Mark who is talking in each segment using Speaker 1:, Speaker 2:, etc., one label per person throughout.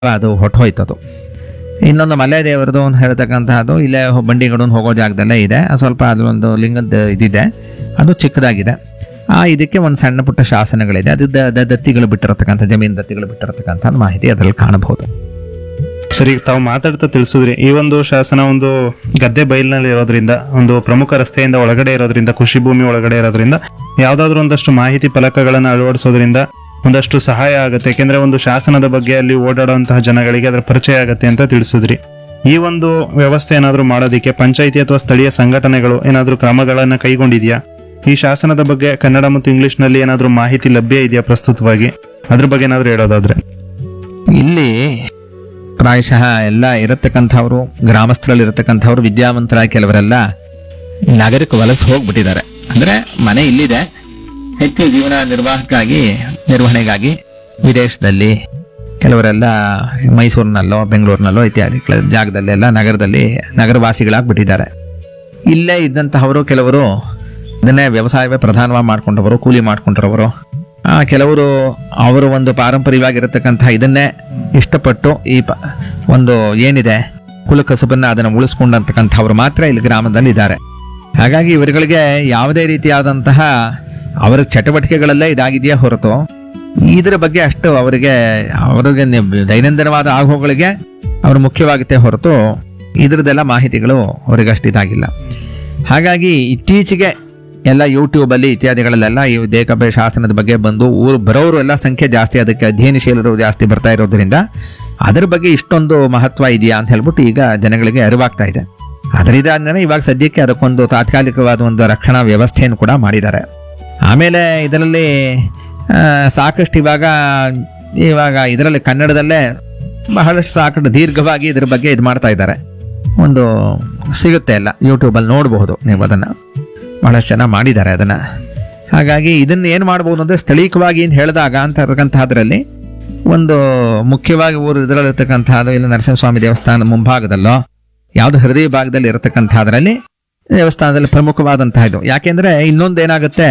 Speaker 1: ಅದು ಹೊಟ್ಟೋಯ್ತದು ಇನ್ನೊಂದು ಮಲೆ ದೇವರದು ಅಂತ ಹೇಳ್ತಕ್ಕಂತಹದ್ದು ಇಲ್ಲೇ ಹೊ- ಬಂಡಿಗಡೂನ್ ಹೋಗೋ ಜಾಗದಲ್ಲೇ ಇದೆ ಅದು ಸ್ವಲ್ಪ ಅದೊಂದು ಲಿಂಗದ ಇದಿದೆ ಅದು ಚಿಕ್ಕದಾಗಿದೆ ಆ ಇದಕ್ಕೆ ಒಂದು ಸಣ್ಣ ಪುಟ್ಟ ಶಾಸನಗಳಿದೆ ಅದು ದ- ದ- ದತ್ತಿಗಳು ಬಿಟ್ಟಿರತಕ್ಕಂಥ ಜಮೀನು ದತ್ತಿಗಳು ಬಿಟ್ಟಿರತಕ್ಕಂಥ ಮಾಹಿತಿ ಅದರಲ್ಲಿ ಕಾಣಬಹುದು
Speaker 2: ಸರಿ ತಾವು ಮಾತಾಡ್ತಾ ತಿಳಿಸಿದ್ರಿ ಈ ಒಂದು ಶಾಸನ ಒಂದು ಗದ್ದೆ ಬಯಲಿನಲ್ಲಿ ಇರೋದ್ರಿಂದ ಒಂದು ಪ್ರಮುಖ ರಸ್ತೆಯಿಂದ ಒಳಗಡೆ ಇರೋದ್ರಿಂದ ಕೃಷಿ ಭೂಮಿ ಒಳಗಡೆ ಇರೋದ್ರಿಂದ ಯಾವ್ದಾದ್ರು ಒಂದಷ್ಟು ಮಾಹಿತಿ ಫಲಕಗಳನ್ನು ಅಳವಡಿಸೋದ್ರಿಂದ ಒಂದಷ್ಟು ಸಹಾಯ ಆಗುತ್ತೆ ಯಾಕೆಂದ್ರೆ ಒಂದು ಶಾಸನದ ಬಗ್ಗೆ ಅಲ್ಲಿ ಓಡಾಡುವಂತಹ ಜನಗಳಿಗೆ ಅದರ ಪರಿಚಯ ಆಗುತ್ತೆ ಅಂತ ತಿಳಿಸಿದ್ರಿ ಈ ಒಂದು ವ್ಯವಸ್ಥೆ ಏನಾದರೂ ಮಾಡೋದಕ್ಕೆ ಪಂಚಾಯಿತಿ ಅಥವಾ ಸ್ಥಳೀಯ ಸಂಘಟನೆಗಳು ಏನಾದರೂ ಕ್ರಮಗಳನ್ನು ಕೈಗೊಂಡಿದೆಯಾ ಈ ಶಾಸನದ ಬಗ್ಗೆ ಕನ್ನಡ ಮತ್ತು ಇಂಗ್ಲಿಷ್ನಲ್ಲಿ ಏನಾದರೂ ಮಾಹಿತಿ ಲಭ್ಯ ಇದೆಯಾ ಪ್ರಸ್ತುತವಾಗಿ ಅದ್ರ ಬಗ್ಗೆ ಏನಾದರೂ ಹೇಳೋದಾದ್ರೆ
Speaker 1: ಇಲ್ಲಿ ಪ್ರಾಯಶಃ ಎಲ್ಲ ಇರತಕ್ಕಂಥವ್ರು ಗ್ರಾಮಸ್ಥರಲ್ಲಿ ಇರತಕ್ಕಂಥವ್ರು ವಿದ್ಯಾವಂತರಾಗಿ ಕೆಲವರೆಲ್ಲ ನಗರಕ್ಕೆ ವಲಸೆ ಹೋಗ್ಬಿಟ್ಟಿದ್ದಾರೆ ಅಂದ್ರೆ ಮನೆ ಇಲ್ಲಿದೆ ಹೆಚ್ಚು ಜೀವನ ನಿರ್ವಾಹಕ್ಕಾಗಿ ನಿರ್ವಹಣೆಗಾಗಿ ವಿದೇಶದಲ್ಲಿ ಕೆಲವರೆಲ್ಲ ಮೈಸೂರಿನಲ್ಲೋ ಬೆಂಗಳೂರಿನಲ್ಲೋ ಇತ್ಯಾದಿ ಕೆಲ- ಜಾಗದಲ್ಲೆಲ್ಲ ನಗರದಲ್ಲಿ ನಗರವಾಸಿಗಳಾಗ್ಬಿಟ್ಟಿದ್ದಾರೆ ಇಲ್ಲೇ ಇದ್ದಂತಹವರು ಕೆಲವರು ಇದನ್ನೇ ವ್ಯವಸಾಯವೇ ಪ್ರಧಾನವಾಗಿ ಮಾಡ್ಕೊಂಡವರು ಕೂಲಿ ಮಾಡ್ಕೊಂಡಿರೋರು ಆ, ಕೆಲವರು ಅವರು ಒಂದು ಪಾರಂಪರಿಕವಾಗಿರತಕ್ಕಂತಹ ಇದನ್ನೇ ಇಷ್ಟಪಟ್ಟು ಈ ಪ ಒಂದು ಏನಿದೆ ಕುಲಕಸಬನ್ನ ಅದನ್ನು ಉಳಿಸ್ಕೊಂಡಂತಕ್ಕಂಥವ್ರು ಮಾತ್ರ ಇಲ್ಲಿ ಗ್ರಾಮದಲ್ಲಿ ಇದ್ದಾರೆ ಹಾಗಾಗಿ ಇವರುಗಳಿಗೆ ಯಾವುದೇ ರೀತಿಯಾದಂತಹ ಅವರ ಚಟುವಟಿಕೆಗಳಲ್ಲೇ ಇದಾಗಿದೆಯೇ ಹೊರತು ಇದರ ಬಗ್ಗೆ ಅಷ್ಟು ಅವರಿಗೆ ಅವರಿಗೆ ನಿ- ದೈನಂದಿನವಾದ ಆಗುಗಳಿಗೆ ಅವರು ಮುಖ್ಯವಾಗುತ್ತೆ ಹೊರತು ಇದ್ರದ್ದೆಲ್ಲ ಮಾಹಿತಿಗಳು ಅವರಿಗೆ ಅಷ್ಟು ಇದಾಗಿಲ್ಲ ಹಾಗಾಗಿ ಇತ್ತೀಚೆಗೆ ಎಲ್ಲ ಯೂಟ್ಯೂಬಲ್ಲಿ ಇತ್ಯಾದಿಗಳಲ್ಲೆಲ್ಲ ಈ ದೇಕಬೆ ಶಾಸನದ ಬಗ್ಗೆ ಬಂದು ಊರು ಬರೋರು ಎಲ್ಲ ಸಂಖ್ಯೆ ಜಾಸ್ತಿ ಅದಕ್ಕೆ ಅಧ್ಯಯನಶೀಲರು ಜಾಸ್ತಿ ಬರ್ತಾ ಇರೋದ್ರಿಂದ ಅದರ ಬಗ್ಗೆ ಇಷ್ಟೊಂದು ಮಹತ್ವ ಇದೆಯಾ ಅಂತ ಹೇಳ್ಬಿಟ್ಟು ಈಗ ಜನಗಳಿಗೆ ಅರಿವಾಗ್ತಾ ಇದೆ ಅದರಿಂದ ಇವಾಗ ಸದ್ಯಕ್ಕೆ ಅದಕ್ಕೊಂದು ತಾತ್ಕಾಲಿಕವಾದ ಒಂದು ರಕ್ಷಣಾ ವ್ಯವಸ್ಥೆಯನ್ನು ಕೂಡ ಮಾಡಿದ್ದಾರೆ ಆಮೇಲೆ ಇದರಲ್ಲಿ ಆ, ಸಾಕಷ್ಟು ಇವಾಗ ಇವಾಗ ಇದರಲ್ಲಿ ಕನ್ನಡದಲ್ಲೇ ಬಹಳಷ್ಟು ಸಾಕಷ್ಟು ದೀರ್ಘವಾಗಿ ಇದ್ರ ಬಗ್ಗೆ ಇದು ಮಾಡ್ತಾ ಇದ್ದಾರೆ ಒಂದು ಸಿಗುತ್ತೆ ಎಲ್ಲ ಯೂಟ್ಯೂಬಲ್ಲಿ ನೋಡಬಹುದು ನೀವು ಅದನ್ನು ಬಹಳಷ್ಟು ಜನ ಮಾಡಿದ್ದಾರೆ ಅದನ್ನು ಹಾಗಾಗಿ ಇದನ್ನು ಏನು ಮಾಡ್ಬೋದು ಅಂದರೆ ಸ್ಥಳೀಯವಾಗಿ ಅಂತ ಹೇಳಿದಾಗ ಅಂತ ಇರತಕ್ಕಂಥದ್ರಲ್ಲಿ ಒಂದು ಮುಖ್ಯವಾಗಿ ಊರು ಇದರಲ್ಲಿರ್ತಕ್ಕಂಥದ್ದು ಇಲ್ಲಿ ನರಸಿಂಹಸ್ವಾಮಿ ದೇವಸ್ಥಾನದ ಮುಂಭಾಗದಲ್ಲೋ ಯಾವುದು ಹೃದಯ ಭಾಗದಲ್ಲಿ ಇರತಕ್ಕಂಥದ್ರಲ್ಲಿ ದೇವಸ್ಥಾನದಲ್ಲಿ ಪ್ರಮುಖವಾದಂತಹ ಇದು ಯಾಕೆಂದ್ರೆ ಇನ್ನೊಂದು ಏನಾಗುತ್ತೆ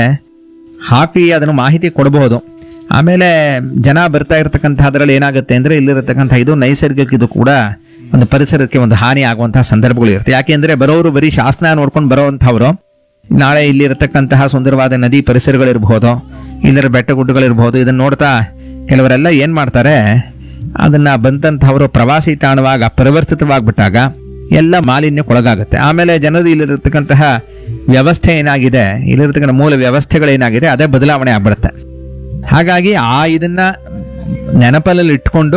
Speaker 1: ಹಾಕಿ ಅದನ್ನು ಮಾಹಿತಿ ಕೊಡಬಹುದು ಆಮೇಲೆ ಜನ ಬರ್ತಾ ಇರತಕ್ಕಂಥದ್ರಲ್ಲಿ ಏನಾಗುತ್ತೆ ಅಂದ್ರೆ ಇಲ್ಲಿರತಕ್ಕಂಥ ಇದು ನೈಸರ್ಗಿಕ ಇದು ಕೂಡ ಒಂದು ಪರಿಸರಕ್ಕೆ ಒಂದು ಹಾನಿ ಆಗುವಂತಹ ಸಂದರ್ಭಗಳು ಇರುತ್ತೆ ಯಾಕೆಂದ್ರೆ ಬರೋರು ಬರೀ ಶಾಸನ ನೋಡ್ಕೊಂಡು ಬರೋವಂಥವ್ರು ನಾಳೆ ಇಲ್ಲಿರತಕ್ಕಂತಹ ಸುಂದರವಾದ ನದಿ ಪರಿಸರಗಳಿರ್ಬೋದು ಇಲ್ಲಿರ ಬೆಟ್ಟ ಗುಡ್ಡಗಳಿರ್ಬೋದು ಇದನ್ನ ನೋಡ್ತಾ ಕೆಲವರೆಲ್ಲ ಏನ್ ಮಾಡ್ತಾರೆ ಅದನ್ನ ಬಂದಂಥವರು ಪ್ರವಾಸಿ ತಾಣವಾಗ ಪರಿವರ್ತಿತವಾಗ್ಬಿಟ್ಟಾಗ ಎಲ್ಲ ಮಾಲಿನ್ಯಕ್ಕೊಳಗಾಗುತ್ತೆ ಆಮೇಲೆ ಜನರು ಇಲ್ಲಿರತಕ್ಕಂತಹ ವ್ಯವಸ್ಥೆ ಏನಾಗಿದೆ ಇಲ್ಲಿರತಕ್ಕಂಥ ಮೂಲ ವ್ಯವಸ್ಥೆಗಳೇನಾಗಿದೆ ಅದೇ ಬದಲಾವಣೆ ಆಗ್ಬಿಡುತ್ತೆ ಹಾಗಾಗಿ ಆ ಇದನ್ನ ನೆನಪಲ್ಲಿ ಇಟ್ಕೊಂಡು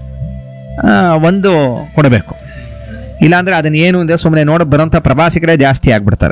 Speaker 1: ಆ, ಒಂದು ಕೊಡಬೇಕು ಇಲ್ಲಾಂದ್ರೆ ಅದನ್ನ ಏನು ಅಂದ್ರೆ ಸುಮ್ಮನೆ ನೋಡ ಬರೋಂಥ ಪ್ರವಾಸಿಗರೇ ಜಾಸ್ತಿ ಆಗ್ಬಿಡ್ತಾರೆ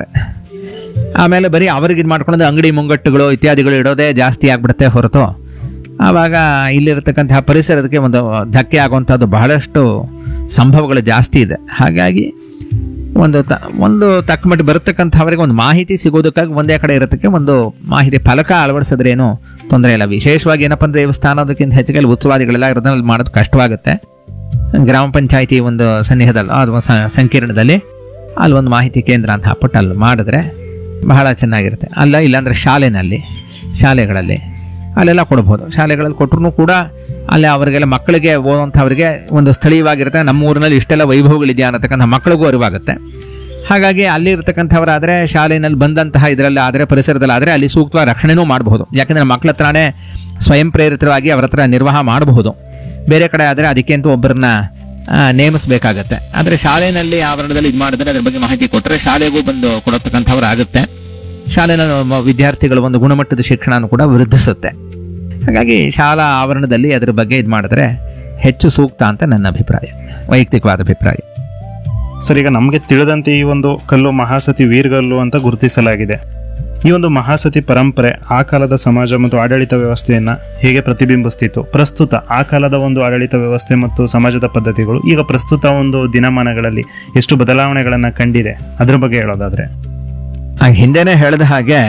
Speaker 1: ಆಮೇಲೆ ಬರೀ ಅವ್ರಿಗೆ ಇದು ಮಾಡ್ಕೊಳ್ಳೋದು ಅಂಗಡಿ ಮುಂಗಟ್ಟುಗಳು ಇತ್ಯಾದಿಗಳು ಇಡೋದೇ ಜಾಸ್ತಿ ಆಗ್ಬಿಡುತ್ತೆ ಹೊರತು ಆವಾಗ ಇಲ್ಲಿರತಕ್ಕಂತಹ ಪರಿಸರಕ್ಕೆ ಒಂದು ಧಕ್ಕೆ ಆಗುವಂಥದ್ದು ಬಹಳಷ್ಟು ಸಂಭವಗಳು ಜಾಸ್ತಿ ಇದೆ ಹಾಗಾಗಿ ಒಂದು ತ ಒಂದು ತಕ್ಕ ಮಟ್ಟ ಬರತಕ್ಕಂಥವರಿಗೆ ಒಂದು ಮಾಹಿತಿ ಸಿಗೋದಕ್ಕಾಗಿ ಒಂದೇ ಕಡೆ ಇರೋದಕ್ಕೆ ಒಂದು ಮಾಹಿತಿ ಫಲಕ ಅಳವಡಿಸಿದ್ರೇನು ತೊಂದರೆ ಇಲ್ಲ ವಿಶೇಷವಾಗಿ ಏನಪ್ಪ ಅಂದ್ರೆ ದೇವಸ್ಥಾನದಕ್ಕಿಂತ ಹೆಚ್ಚಿಗೆ ಅಲ್ಲಿ ಉತ್ಸವಾದಿಗಳೆಲ್ಲ ಇರೋದ್ರಲ್ಲಿ ಮಾಡೋದು ಕಷ್ಟವಾಗುತ್ತೆ ಗ್ರಾಮ ಪಂಚಾಯಿತಿ ಒಂದು ಸನ್ನಿಹದಲ್ಲಿ ಅಥವಾ ಸ- ಸಂಕೀರ್ಣದಲ್ಲಿ ಅಲ್ಲಿ ಒಂದು ಮಾಹಿತಿ ಕೇಂದ್ರ ಅಂತ ಹಾಕ್ಬಿಟ್ಟು ಅಲ್ಲಿ ಮಾಡಿದ್ರೆ ಬಹಳ ಚೆನ್ನಾಗಿರುತ್ತೆ ಅಲ್ಲ ಇಲ್ಲಾಂದ್ರೆ ಶಾಲೆನಲ್ಲಿ ಶಾಲೆಗಳಲ್ಲಿ ಅಲ್ಲೆಲ್ಲ ಕೊಡ್ಬೋದು ಶಾಲೆಗಳಲ್ಲಿ ಕೊಟ್ಟರು ಕೂಡ ಅಲ್ಲಿ ಅವರಿಗೆಲ್ಲ ಮಕ್ಕಳಿಗೆ ಓದುವಂಥವ್ರಿಗೆ ಒಂದು ಸ್ಥಳೀಯವಾಗಿರುತ್ತೆ ನಮ್ಮ ಊರಿನಲ್ಲಿ ಇಷ್ಟೆಲ್ಲ ವೈಭವಗಳಿದೆಯಾ ಅನ್ನತಕ್ಕಂಥ ಮಕ್ಕಳಿಗೂ ಅರಿವಾಗುತ್ತೆ ಹಾಗಾಗಿ ಅಲ್ಲಿ ಇರ್ತಕ್ಕಂಥವರಾದರೆ ಶಾಲೆಯಲ್ಲಿ ಬಂದಂತಹ ಇದರಲ್ಲಿ ಆದರೆ ಪರಿಸರದಲ್ಲಿ ಆದರೆ ಅಲ್ಲಿ ಸೂಕ್ತ ರಕ್ಷಣೆನೂ ಮಾಡಬಹುದು ಯಾಕಂದರೆ ಮಕ್ಕಳ ಹತ್ರನೇ ಸ್ವಯಂ ಪ್ರೇರಿತವಾಗಿ ಅವರ ಹತ್ರ ನಿರ್ವಾಹ ಮಾಡಬಹುದು ಬೇರೆ ಕಡೆ ಆದರೆ ಅದಕ್ಕೆ ಅಂತ ಒಬ್ಬರನ್ನ ಆ, ನೇಮಿಸಬೇಕಾಗತ್ತೆ ಆದರೆ ಶಾಲೆಯಲ್ಲಿ ಆವರಣದಲ್ಲಿ ಇದು ಮಾಡಿದ್ರೆ ಅದ್ರ ಬಗ್ಗೆ ಮಾಹಿತಿ ಕೊಟ್ಟರೆ ಶಾಲೆಗೂ ಬಂದು ಕೊಡತಕ್ಕಂಥವ್ರು ಆಗುತ್ತೆ ಶಾಲೆನ ಮ- ವಿದ್ಯಾರ್ಥಿಗಳ ಒಂದು ಗುಣಮಟ್ಟದ ಶಿಕ್ಷಣನೂ ಕೂಡ ವೃದ್ಧಿಸುತ್ತೆ ಹಾಗಾಗಿ ಶಾಲಾ ಆವರಣದಲ್ಲಿ ಅದ್ರ ಬಗ್ಗೆ ಇದು ಮಾಡಿದ್ರೆ ಹೆಚ್ಚು ಸೂಕ್ತ ಅಂತ ನನ್ನ ಅಭಿಪ್ರಾಯ ವೈಯಕ್ತಿಕವಾದ ಅಭಿಪ್ರಾಯ
Speaker 2: ಸರ್ ಈಗ ನಮಗೆ ತಿಳಿದಂತೆ ಈ ಒಂದು ಕಲ್ಲು ಮಹಾಸತಿ ವೀರ್ಗಲ್ಲು ಅಂತ ಗುರುತಿಸಲಾಗಿದೆ ಈ ಒಂದು ಮಹಾಸತಿ ಪರಂಪರೆ ಆ ಕಾಲದ ಸಮಾಜ ಮತ್ತು ಆಡಳಿತ ವ್ಯವಸ್ಥೆಯನ್ನ ಹೇಗೆ ಪ್ರತಿಬಿಂಬಿಸ್ತಿತ್ತು ಪ್ರಸ್ತುತ ಆ ಕಾಲದ ಒಂದು ಆಡಳಿತ ವ್ಯವಸ್ಥೆ ಮತ್ತು ಸಮಾಜದ ಪದ್ಧತಿಗಳು ಈಗ ಪ್ರಸ್ತುತ ಒಂದು ದಿನಮಾನಗಳಲ್ಲಿ ಎಷ್ಟು ಬದಲಾವಣೆಗಳನ್ನ ಕಂಡಿದೆ ಅದ್ರ ಬಗ್ಗೆ ಹೇಳೋದಾದ್ರೆ
Speaker 1: ಆಗ ಹಿಂದೆನೇ ಹೇಳಿದ ಹಾಗೆ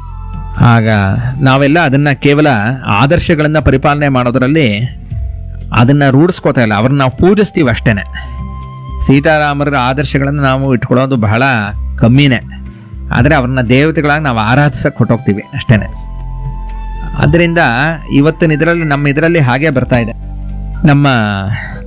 Speaker 1: ಆಗ ನಾವೆಲ್ಲ ಅದನ್ನ ಕೇವಲ ಆದರ್ಶಗಳನ್ನ ಪರಿಪಾಲನೆ ಮಾಡೋದರಲ್ಲಿ ಅದನ್ನ ರೂಢಿಸ್ಕೋತಾ ಇಲ್ಲ ಅವ್ರನ್ನ ನಾವು ಪೂಜಿಸ್ತೀವಿ ಅಷ್ಟೇನೆ ಸೀತಾರಾಮರ ಆದರ್ಶಗಳನ್ನು ನಾವು ಇಟ್ಕೊಳ್ಳೋದು ಬಹಳ ಕಮ್ಮಿನೇ ಆದರೆ ಅವ್ರನ್ನ ದೇವತೆಗಳಾಗಿ ನಾವು ಆರಾಧಿಸಕ್ಕೆ ಹೊಟ್ಟೋಗ್ತೀವಿ ಅಷ್ಟೇನೆ ಅದರಿಂದ ಇವತ್ತಿನ ಇದರಲ್ಲಿ ನಮ್ಮ ಇದರಲ್ಲಿ ಹಾಗೆ ಬರ್ತಾ ಇದೆ ನಮ್ಮ